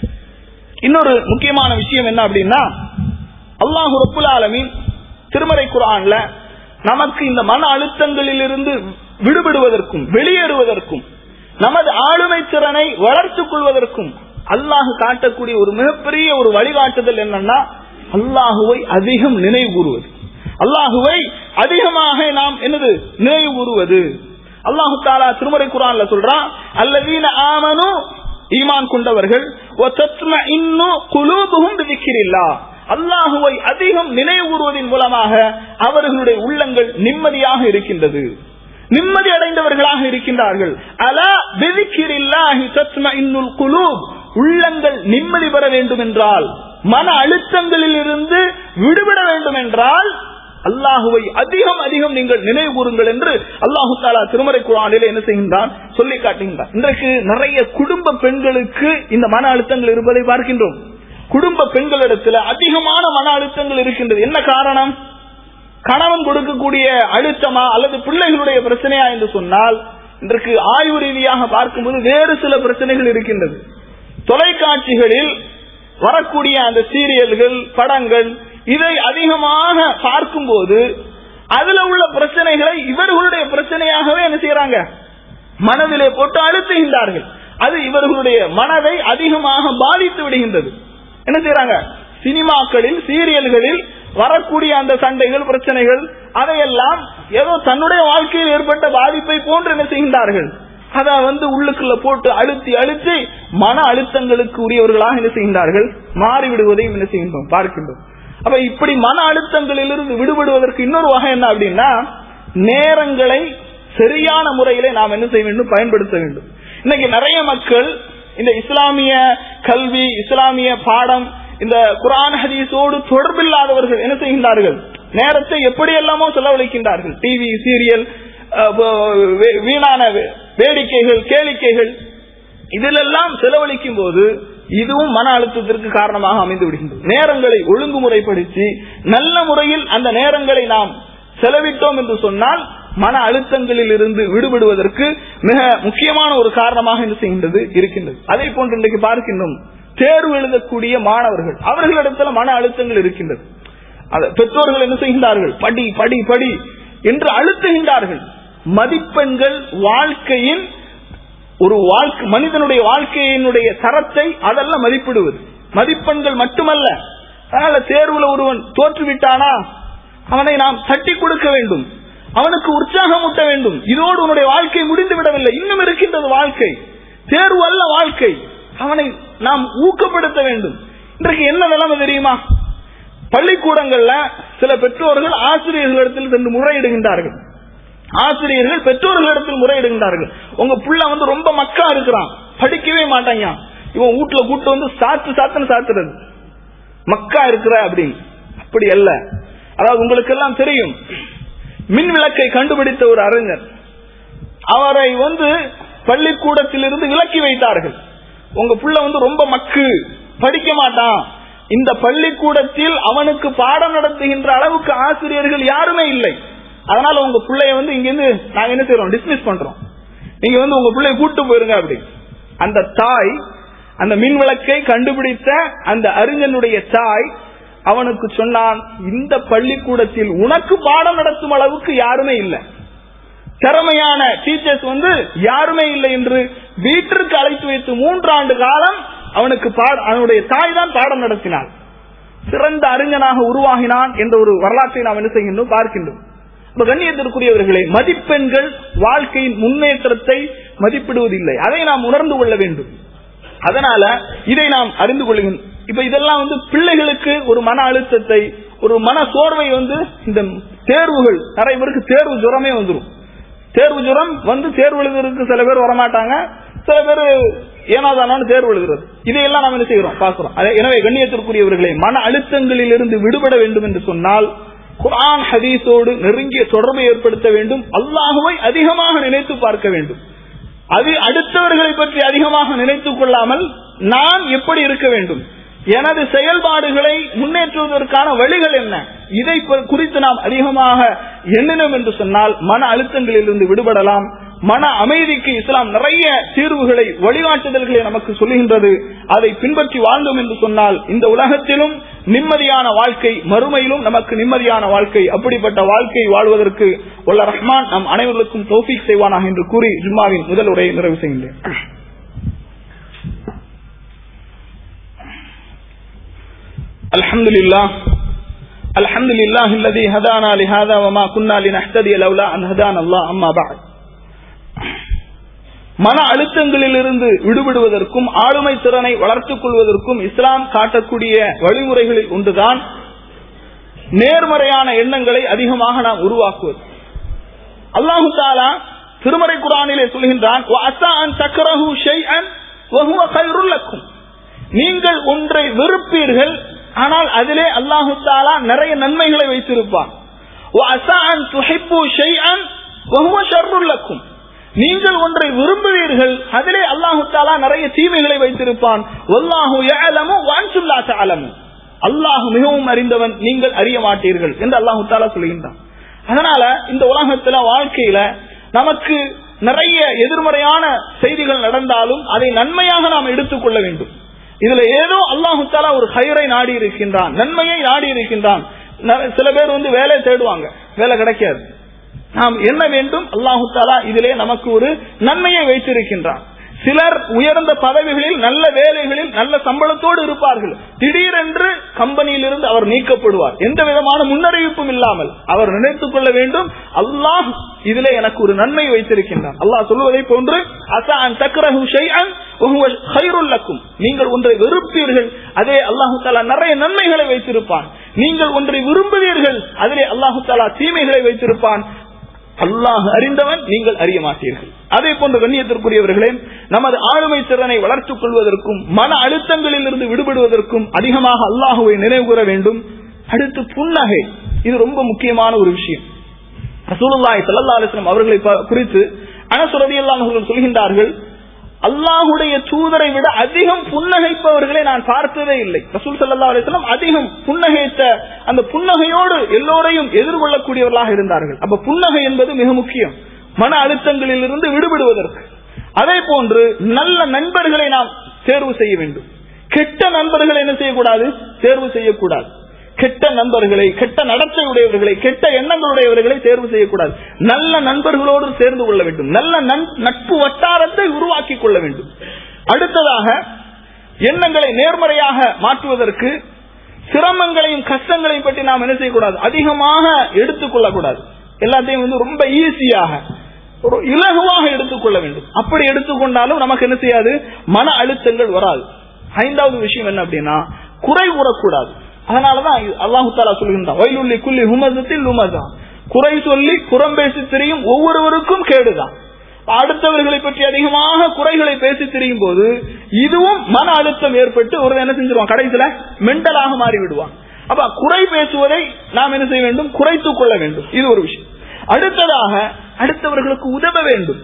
இன்னொரு முக்கியமான விஷயம் என்ன அப்படின்னா அல்லாஹு ரப்புல் ஆலமீன் திருமறை குர்ஆன்ல நமக்கு இந்த மன அழுத்தங்களிலிருந்து விடுபடுவதற்கும் வெளியேறுவதற்கும் நமது ஆளுமை திறனை வளர்த்துக் கொள்வதற்கும் அல்லாஹ் காட்டக்கூடிய ஒரு மிகப்பெரிய ஒரு வழிகாட்டுதல் என்னன்னா அல்லாஹுவை அதிகம் நினைவு கூறுவது அல்லாஹுவை அதிகமாக நாம் என்னது நினைவு கூறுவது அல்லாஹு தாலா திருமறை குரான்ல சொல்றான் அல்லதீன ஆமனு ஈமான் கொண்டவர்கள் அல்லாஹுவை அதிகம் நினைவு கூறுவதன் மூலமாக அவர்களுடைய உள்ளங்கள் நிம்மதியாக இருக்கின்றது நிம்மதி அடைந்தவர்களாக இருக்கின்றார்கள் அலா விதிக்கிறில்லாஹி தத்ம இன்னுல் குலூப் உள்ளங்கள் நிம்மதி பெற வேண்டும் என்றால் மன அழுத்தங்களில் இருந்து விடுபட வேண்டும் என்றால் அல்லாஹுவை அதிகம் அதிகம் நீங்கள் நினைவு கூறுங்கள் என்று அல்லாஹு தாலா திருமறை குரானிலே என்ன செய்கின்றான் சொல்லி காட்டுகின்றான் இன்றைக்கு நிறைய குடும்ப பெண்களுக்கு இந்த மன அழுத்தங்கள் இருப்பதை பார்க்கின்றோம் குடும்ப பெண்களிடத்துல அதிகமான மன அழுத்தங்கள் இருக்கின்றது என்ன காரணம் கணவன் கொடுக்கக்கூடிய அழுத்தமா அல்லது பிள்ளைகளுடைய பிரச்சனையா என்று சொன்னால் இன்றைக்கு ஆய்வு ரீதியாக பார்க்கும்போது வேறு சில பிரச்சனைகள் இருக்கின்றது தொலைக்காட்சிகளில் வரக்கூடிய அந்த சீரியல்கள் படங்கள் இதை அதிகமாக பார்க்கும்போது அதுல உள்ள பிரச்சனைகளை இவர்களுடைய பிரச்சனையாகவே என்ன செய்யறாங்க மனதிலே போட்டு அழுத்துகின்றார்கள் அது இவர்களுடைய மனதை அதிகமாக பாதித்து விடுகின்றது என்ன செய்யறாங்க சினிமாக்களில் சீரியல்களில் வரக்கூடிய அந்த சண்டைகள் பிரச்சனைகள் அதையெல்லாம் ஏதோ தன்னுடைய வாழ்க்கையில் ஏற்பட்ட பாதிப்பை போன்று என்ன செய்கின்றார்கள் அத வந்து உள்ளுக்குள்ள போட்டு அழுத்தி அழுத்தி மன அழுத்தங்களுக்கு உரியவர்களாக என்ன செய்கின்றார்கள் மாறிவிடுவதையும் என்ன செய்கின்றோம் பார்க்கின்றோம் அப்ப இப்படி மன அழுத்தங்களிலிருந்து விடுபடுவதற்கு இன்னொரு வகை என்ன அப்படின்னா நேரங்களை சரியான முறையிலே நாம் என்ன செய்ய வேண்டும் பயன்படுத்த வேண்டும் இன்னைக்கு நிறைய மக்கள் இந்த இஸ்லாமிய கல்வி இஸ்லாமிய பாடம் இந்த குரான் ஹதீஸோடு தொடர்பில்லாதவர்கள் என்ன செய்கின்றார்கள் நேரத்தை எப்படி எல்லாமோ செலவழிக்கின்றார்கள் டிவி சீரியல் வீணான வேடிக்கைகள் கேளிக்கைகள் இதிலெல்லாம் செலவழிக்கும் போது இதுவும் மன அழுத்தத்திற்கு காரணமாக அமைந்து விடுகின்றது நேரங்களை ஒழுங்குமுறைப்படுத்தி நல்ல முறையில் அந்த நேரங்களை நாம் செலவிட்டோம் என்று சொன்னால் மன அழுத்தங்களில் இருந்து விடுபடுவதற்கு மிக முக்கியமான ஒரு காரணமாக என்ன செய்கின்றது இருக்கின்றது அதே போன்று இன்றைக்கு பார்க்கின்றோம் தேர்வு எழுதக்கூடிய மாணவர்கள் அவர்களிடத்துல மன அழுத்தங்கள் இருக்கின்றது பெற்றோர்கள் என்ன செய்கின்றார்கள் படி படி படி என்று அழுத்துகின்றார்கள் மதிப்பெண்கள் வாழ்க்கையின் ஒரு வாழ்க்கை மனிதனுடைய வாழ்க்கையினுடைய தரத்தை அதெல்லாம் மதிப்பிடுவது மதிப்பெண்கள் மட்டுமல்ல அதனால தேர்வுல ஒருவன் தோற்றுவிட்டானா அவனை நாம் தட்டி கொடுக்க வேண்டும் அவனுக்கு உற்சாகம் ஊட்ட வேண்டும் இதோடு உன்னுடைய வாழ்க்கை முடிந்து விடவில்லை இன்னும் இருக்கின்றது வாழ்க்கை தேர்வு அல்ல வாழ்க்கை அவனை நாம் ஊக்கப்படுத்த வேண்டும் இன்றைக்கு என்ன நிலைமை தெரியுமா பள்ளிக்கூடங்கள்ல சில பெற்றோர்கள் ஆசிரியர்களிடத்தில் சென்று முறையிடுகின்றார்கள் ஆசிரியர்கள் பெற்றோர்களிடத்தில் முறையிடுகின்றார்கள் உங்க புள்ள வந்து ரொம்ப மக்கா இருக்கிறான் படிக்கவே மாட்டாங்க இவன் வீட்டுல கூட்டு வந்து சாத்து சாத்துன்னு சாத்துறது மக்கா இருக்கிற அப்படின்னு அப்படி அல்ல அதாவது உங்களுக்கு எல்லாம் தெரியும் மின் விளக்கை கண்டுபிடித்த ஒரு அறிஞர் அவரை வந்து பள்ளிக்கூடத்திலிருந்து விலக்கி வைத்தார்கள் உங்க புள்ள வந்து ரொம்ப மக்கு படிக்க மாட்டான் இந்த பள்ளிக்கூடத்தில் அவனுக்கு பாடம் நடத்துகின்ற அளவுக்கு ஆசிரியர்கள் யாருமே இல்லை அதனால உங்க பிள்ளைய வந்து இங்க இருந்து நாங்க என்ன செய்யறோம் டிஸ்மிஸ் பண்றோம் நீங்க வந்து உங்க பிள்ளைய கூட்டு போயிருங்க அப்படி அந்த தாய் அந்த மின் விளக்கை கண்டுபிடித்த அந்த அறிஞனுடைய தாய் அவனுக்கு சொன்னான் இந்த பள்ளிக்கூடத்தில் உனக்கு பாடம் நடத்தும் அளவுக்கு யாருமே இல்லை திறமையான டீச்சர்ஸ் வந்து யாருமே இல்லை என்று வீட்டிற்கு அழைத்து வைத்து மூன்றாண்டு காலம் அவனுக்கு அவனுடைய தாய் தான் பாடம் நடத்தினாள் சிறந்த அறிஞனாக உருவாகினான் என்ற ஒரு வரலாற்றை நாம் என்ன செய்கின்றோம் பார்க்கின்றோம் கண்ணியத்திற்குரியவர்களே மதிப்பெண்கள் வாழ்க்கையின் முன்னேற்றத்தை மதிப்பிடுவதில்லை அதை நாம் உணர்ந்து கொள்ள வேண்டும் அதனால இதை நாம் அறிந்து கொள்ளுகின்றோம் இப்ப இதெல்லாம் வந்து பிள்ளைகளுக்கு ஒரு மன அழுத்தத்தை ஒரு மன சோர்வை வந்து இந்த தேர்வுகள் நிறைய பேருக்கு தேர்வு ஜுரமே வந்துடும் தேர்வு ஜுரம் வந்து தேர்வு எழுதுறதுக்கு சில பேர் வரமாட்டாங்க சில பேர் ஏனாதானு தேர்வு எழுதுறது இதையெல்லாம் நாம் என்ன செய்கிறோம் பார்க்கிறோம் எனவே கண்ணியத்திற்குரியவர்களே மன அழுத்தங்களில் இருந்து விடுபட வேண்டும் என்று சொன்னால் குரான் ஹதீஸோடு நெருங்கிய தொடர்பை ஏற்படுத்த வேண்டும் அல்லாஹுவை அதிகமாக நினைத்து பார்க்க வேண்டும் அது அடுத்தவர்களை பற்றி அதிகமாக நினைத்துக் கொள்ளாமல் நான் எப்படி இருக்க வேண்டும் எனது செயல்பாடுகளை முன்னேற்றுவதற்கான வழிகள் என்ன இதை குறித்து நாம் அதிகமாக எண்ணினோம் என்று சொன்னால் மன அழுத்தங்களில் இருந்து விடுபடலாம் மன அமைதிக்கு இஸ்லாம் நிறைய தீர்வுகளை வழிகாட்டுதல்களை நமக்கு சொல்லுகின்றது அதை பின்பற்றி வாழ்ந்தோம் என்று சொன்னால் இந்த உலகத்திலும் நிம்மதியான வாழ்க்கை மறுமையிலும் நமக்கு நிம்மதியான வாழ்க்கை அப்படிப்பட்ட வாழ்க்கை வாழ்வதற்கு உள்ள ரஹ்மான் நம் அனைவருக்கும் தோஃபிக் செய்வானாக என்று கூறி ஜும்மாவின் முதல் உரையை நிறைவு செய்கின்றேன் الحمد لله الحمد لله الذي هدانا لهذا وما كنا لنهتدي لولا ان هدانا الله اما بعد மன அழுத்தங்களிலிருந்து விடுபடுவதற்கும் ஆளுமை திறனை வளர்த்துக் கொள்வதற்கும் இஸ்லாம் காட்டக்கூடிய வழிமுறைகளில் ஒன்றுதான் நேர்மறையான எண்ணங்களை அதிகமாக நாம் உருவாக்குவது அல்லாஹு தாலா திருமறை குரானிலே சொல்கின்றான் நீங்கள் ஒன்றை வெறுப்பீர்கள் ஆனால் அதிலே அல்லாஹு தாலா நிறைய நன்மைகளை வைத்திருப்பான் وعسى أن تحبوا شيئا وهو شر لكم நீங்கள் ஒன்றை விரும்புவீர்கள் அதிலே அல்லாஹு தாலா நிறைய தீமைகளை வைத்திருப்பான் வல்லாஹு யஅலமு வஅன்தும் லா தஅலமு அல்லாஹ் மிகவும் அறிந்தவன் நீங்கள் அறிய மாட்டீர்கள் என்று அல்லாஹு தாலா சொல்கின்றான் அதனால இந்த உலகத்துல வாழ்க்கையில நமக்கு நிறைய எதிர்மறையான செய்திகள் நடந்தாலும் அதை நன்மையாக நாம் எடுத்துக்கொள்ள வேண்டும் இதுல ஏதோ அல்லாஹு தாலா ஒரு கயிறை நாடி இருக்கின்றான் நன்மையை நாடி இருக்கின்றான் ந- சில பேர் வந்து வேலை தேடுவாங்க வேலை கிடைக்காது நாம் என்ன வேண்டும் அல்லாஹு தாலா இதிலே நமக்கு ஒரு நன்மையை வைத்திருக்கின்றான் சிலர் உயர்ந்த பதவிகளில் நல்ல வேலைகளில் நல்ல சம்பளத்தோடு இருப்பார்கள் திடீரென்று கம்பெனியிலிருந்து அவர் நீக்கப்படுவார் எந்த விதமான முன்னறிவிப்பும் இல்லாமல் அவர் நினைத்துக் கொள்ள வேண்டும் அல்லாஹ் இதிலே எனக்கு ஒரு நன்மை வைத்திருக்கின்றான் அல்லாஹ் சொல்வதை போன்று அசா அன் தக்ரஹு ஷைஅன் வஹுவ கைருல் லக்கும் நீங்கள் ஒன்றை வெறுப்பீர்கள் அதே அல்லாஹு தாலா நிறைய நன்மைகளை வைத்திருப்பான் நீங்கள் ஒன்றை விரும்புவீர்கள் அதிலே அல்லாஹு தாலா தீமைகளை வைத்திருப்பான் அல்லாஹ் அறிந்தவன் நீங்கள் அறிய மாட்டீர்கள் அதே போன்ற கண்ணியத்திற்குரியவர்களே நமது ஆளுமை திறனை வளர்த்துக் கொள்வதற்கும் மன அழுத்தங்களில் இருந்து விடுபடுவதற்கும் அதிகமாக அல்லாஹுவை நினைவு கூற வேண்டும் அடுத்து புன்னகை இது ரொம்ப முக்கியமான ஒரு விஷயம் ரசூலுல்லாஹி ஸல்லல்லாஹு அலைஹி வஸல்லம் அவர்களை ப- குறித்து அனஸ் ரலியல்லாஹு அவர்கள் சொல்கின்றார்கள் அல்லாஹுடைய தூதரை விட அதிகம் புன்னகைப்பவர்களை நான் பார்த்ததே இல்லை ரசூல் ஸல்லல்லாஹு அலைஹி வஸல்லம் அதிகம் புன்னகைத்த அந்த புன்னகையோடு எல்லோரையும் எதிர்கொள்ளக்கூடியவர்களாக இருந்தார்கள் அப்ப புன்னகை என்பது மிக முக்கியம் மன அழுத்தங்களில் இருந்து விடுபடுவதற்கு அதே போன்று நல்ல நண்பர்களை நாம் தேர்வு செய்ய வேண்டும் கெட்ட நண்பர்களை என்ன செய்யக்கூடாது தேர்வு செய்யக்கூடாது கெட்ட நண்பர்களை கெட்ட நடத்தை உடையவர்களை கெட்ட எண்ணங்களுடையவர்களை தேர்வு செய்யக்கூடாது நல்ல நண்பர்களோடு சேர்ந்து கொள்ள வேண்டும் நல்ல நன்- நட்பு வட்டாரத்தை உருவாக்கி கொள்ள வேண்டும் அடுத்ததாக எண்ணங்களை நேர்மறையாக மாற்றுவதற்கு சிரமங்களையும் கஷ்டங்களையும் பற்றி நாம் என்ன செய்யக்கூடாது அதிகமாக எடுத்துக்கொள்ளக்கூடாது எல்லாத்தையும் வந்து ரொம்ப ஈஸியாக ஒரு இலகுவாக எடுத்துக்கொள்ள வேண்டும் அப்படி எடுத்துக்கொண்டாலும் நமக்கு என்ன செய்யாது மன அழுத்தங்கள் வராது ஐந்தாவது விஷயம் என்ன அப்படின்னா குறை கூறக்கூடாது அதனாலதான் அல்லாஹு தாலா சொல்கின்றான் வயலுள்ளி குள்ளி ஹுமசத்தில் லுமதா குறை சொல்லி குறம் பேசி திரியும் ஒவ்வொருவருக்கும் கேடுதான் அடுத்தவர்களை பற்றி அதிகமாக குறைகளை பேசி திரியும் போது இதுவும் மன அழுத்தம் ஏற்பட்டு ஒரு என்ன செஞ்சிருவான் கடைசியில மென்டலாக மாறி விடுவான் அப்ப குறை பேசுவதை நாம் என்ன செய்ய வேண்டும் குறைத்துக் கொள்ள வேண்டும் இது ஒரு விஷயம் அடுத்ததாக அடுத்தவர்களுக்கு உதவ வேண்டும்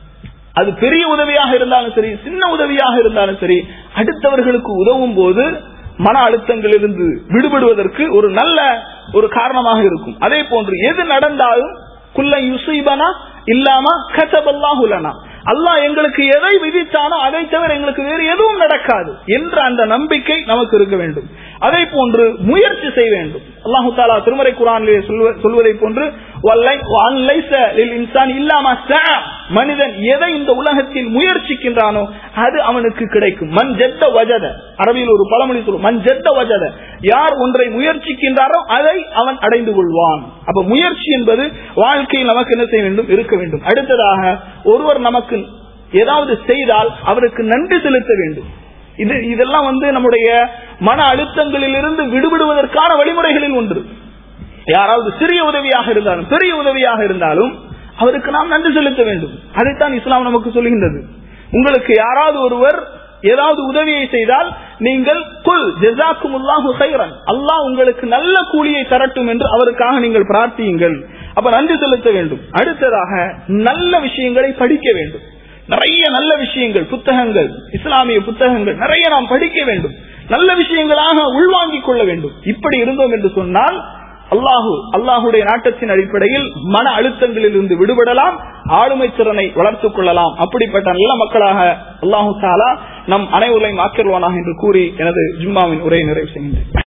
அது பெரிய உதவியாக இருந்தாலும் சரி சின்ன உதவியாக இருந்தாலும் சரி அடுத்தவர்களுக்கு உதவும் போது மன அழுத்தங்களிலிருந்து விடுபடுவதற்கு ஒரு நல்ல ஒரு காரணமாக இருக்கும் அதே போன்று எது நடந்தாலும் குல்ல யுசீபனா இல்லாம கசபல்லாஹுலனா அல்லாஹ் எங்களுக்கு எதை விதித்தானோ அதை தவிர எங்களுக்கு வேறு எதுவும் நடக்காது என்ற அந்த நம்பிக்கை நமக்கு இருக்க வேண்டும் அதே போன்று முயற்சி செய்ய வேண்டும் அல்லாஹு தாலா திருமறை குரானிலே சொல்வ- சொல்வதை போன்று "வல்லை- வல்லைஸ லில் இன்சான் இல்லாம சஅ." மனிதன் எதை இந்த உலகத்தில் முயற்சிக்கின்றானோ அது அவனுக்கு கிடைக்கும் மண் ஜெத்த வஜத அரபியில் ஒரு பழமொழி சொல்லும் மண் ஜெத்த வஜத யார் ஒன்றை முயற்சிக்கின்றாரோ அதை அவன் அடைந்து கொள்வான் அப்ப முயற்சி என்பது வாழ்க்கையில் நமக்கு என்ன செய்ய வேண்டும் இருக்க வேண்டும் அடுத்ததாக ஒருவர் நமக்கு ஏதாவது செய்தால் அவருக்கு நன்றி செலுத்த வேண்டும் இது இதெல்லாம் வந்து நம்முடைய மன அழுத்தங்களில் இருந்து விடுபடுவதற்கான வழிமுறைகளில் ஒன்று யாராவது சிறிய உதவியாக இருந்தாலும் பெரிய உதவியாக இருந்தாலும் அவருக்கு நாம் நன்றி செலுத்த வேண்டும் அதைத்தான் இஸ்லாம் நமக்கு சொல்கின்றது உங்களுக்கு யாராவது ஒருவர் ஏதாவது உதவியை செய்தால் நீங்கள் குல் ஜெசாக்குமுல்லாஹு ஹைரன் அல்லாஹ் உங்களுக்கு நல்ல கூலியை தரட்டும் என்று அவருக்காக நீங்கள் பிரார்த்தியுங்கள் அப்ப நன்றி செலுத்த வேண்டும் அடுத்ததாக நல்ல விஷயங்களை படிக்க வேண்டும் நிறைய நல்ல விஷயங்கள் புத்தகங்கள் இஸ்லாமிய புத்தகங்கள் நிறைய நாம் படிக்க வேண்டும் நல்ல விஷயங்களாக உள்வாங்கிக் கொள்ள வேண்டும் இப்படி இருந்தோம் என்று சொன்னால் அல்லாஹு அல்லாஹுடைய நாட்டத்தின் அடிப்படையில் மன அழுத்தங்களில் இருந்து விடுபடலாம் ஆளுமை திறனை வளர்த்துக் கொள்ளலாம் அப்படிப்பட்ட நல்ல மக்களாக அல்லாஹு தாலா நம் அனைவரையும் ஆக்கிரவானாக என்று கூறி எனது ஜும்மாவின் உரையை நிறைவு செய்கின்றேன்